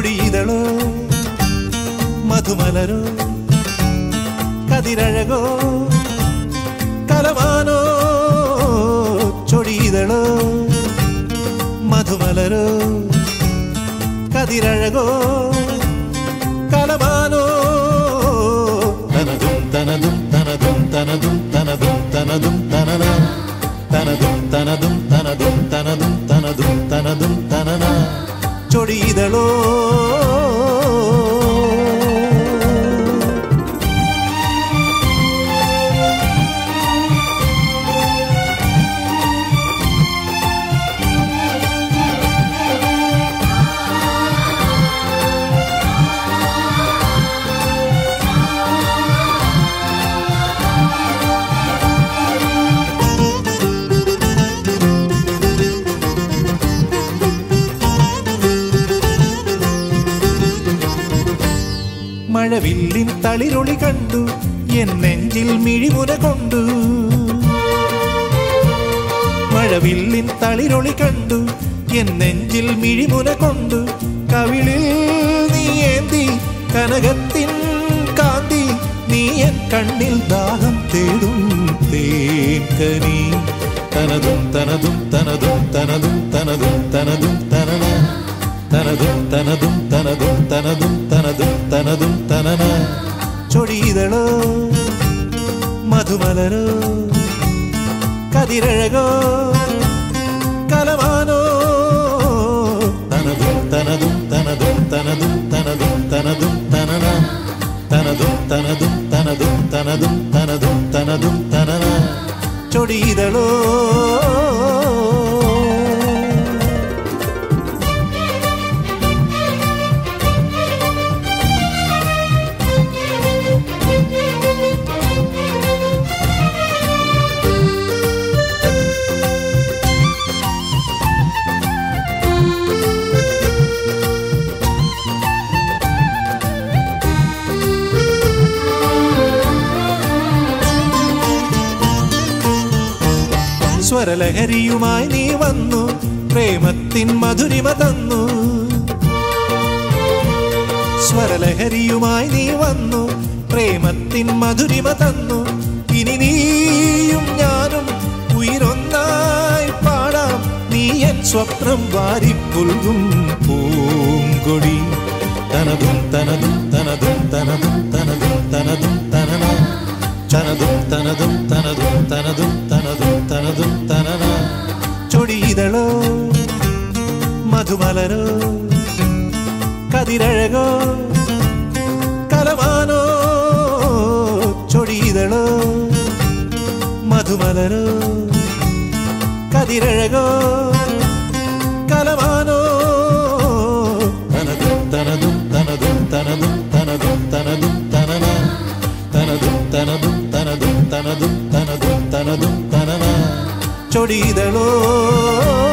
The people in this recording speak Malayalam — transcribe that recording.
ചൊടിയിതളോ മധുമലരോ കതിരഴകോ കലമാനോ ചൊടിയിതളോ മധുമലരോ കതിരഴകോ കലമാനോ തനതും തനതും തനതും തനതും തനതും തനതും തനന തനതും തനതും തനതും തനതും തനതും തനതും തനന ചൊടിയിതളോ മഴവില്ലിൻ തളിരൊളി കണ്ടു എൻ നെഞ്ചിൽ മിഴിമുന കൊണ്ടു മഴവില്ലിൻ തളിരൊളി കണ്ടു എൻ നെഞ്ചിൽ മിഴിമുന കൊണ്ടു കവിളിൽ നീ ഏന്തി കനകത്തിൻ കാന്തി നീ എൻ കണ്ണിൽ ദാഹം തേടും തേക്കനി തനതും തനതും തനതും തനതും തനതും തനതും തനന തനതും തനതും തനതും തനതും തനതും തനതും തനന ചൊടിയിതളോ മധുമലരോ കതിരഴകോ കലമാനോ തനതും തനതും തനതും തനതും തനതും തനതും തനന തനതും തനതും തനതും തനതും തനതും തനതും തനന ചൊടിയിതളോ സ്വരലഹരിയുമായി നീ വന്നു പ്രേമത്തിൻ മധുരിമ തന്നു സ്വരലഹരിയുമായി നീ വന്നു പ്രേമത്തിൻ മധുരിമ തന്നു ഇനി നീയും ഞാനും ഉയരൊന്നായി പാടാം നീ എൻ സ്വപ്നം വാരിപ്പുൽകും പൂങ്കൊടി തനതും തനതും തനതും തനതും തനതും തനതും തനന തനതും തനതും തനതും തനതും തനതും തനതും തനന ചൊടിയിതളോ മധുമലരോ കതിരഴകോ കലമാനോ ചൊടിയിതളോ മധുമലരോ കതിരഴകോ കലമാനോ തനതും തനതും തനതും തനതും തനതും തനതും തനന തനതും തനതും തനതും തനതും തനതും തനതും തനന ചൊടിയിതളോ